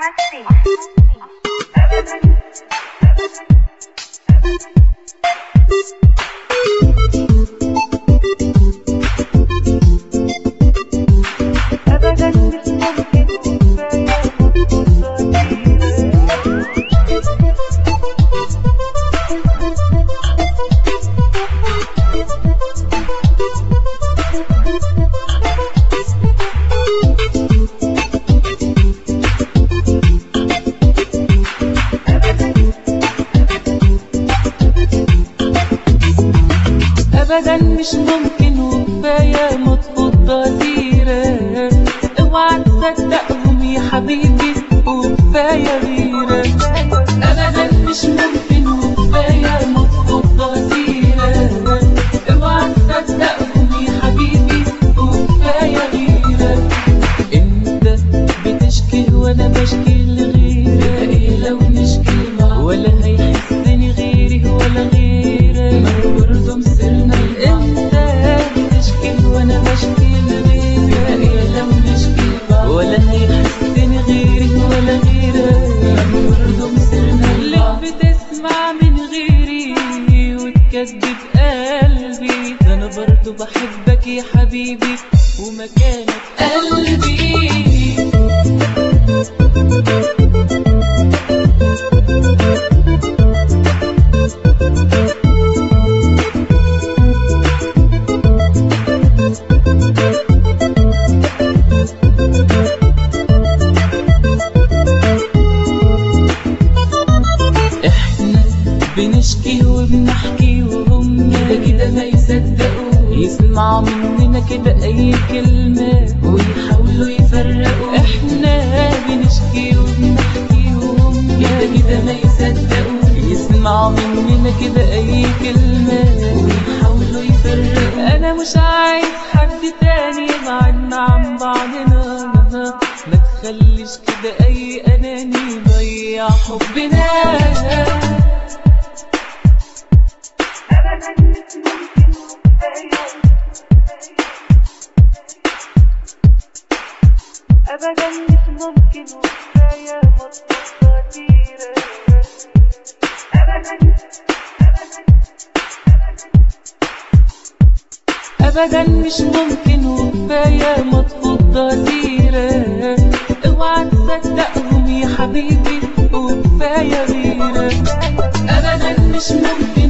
أحمد سيف أبدا مش ممكن كفاية ابدا مش ممكن وكفايه مطفوط ضريره اوعى تصدقهم يا حبيبي وكفايه غيره ابدا مش ممكن وكفايه مطفوط ضريره اوعى تصدقهم يا حبيبي وكفايه غيره انت بتشكي وانا بشكي لغيرك ايه لو نشكي مع ولا هيحسني غيري ولا غيرك ما برضه مصيرنا انت بتشكي وانا بشكي لغيرك ايه لو نشكي مع ولا هيحسني غيري ولا غيرك ما برضه مصيرنا ليه بتسمع من غيري وتكذب قلبي ده انا برضه بحبك يا حبيبي ومكانك قلبي احنا بنشكي وبنحكي وهم كده كده ما يصدقوا يسمعوا مننا كده اي كلمة ويحاولوا يفرقوا احنا بنشكي وبنحكي وهم كده كده ما يصدقوا يسمعوا مننا كده اي كلمة ويحاولوا يفرقوا انا مش عايز حد تاني يبعدنا عن بعضنا ما تخليش كده اي اناني يضيع حبنا أبدا مش ممكن وكفاية مطلوب كتيرة ابدا مش ممكن وكفايه مطلوب ضريره اوعى تصدقهم يا حبيبي وكفايه غيره ابدا مش ممكن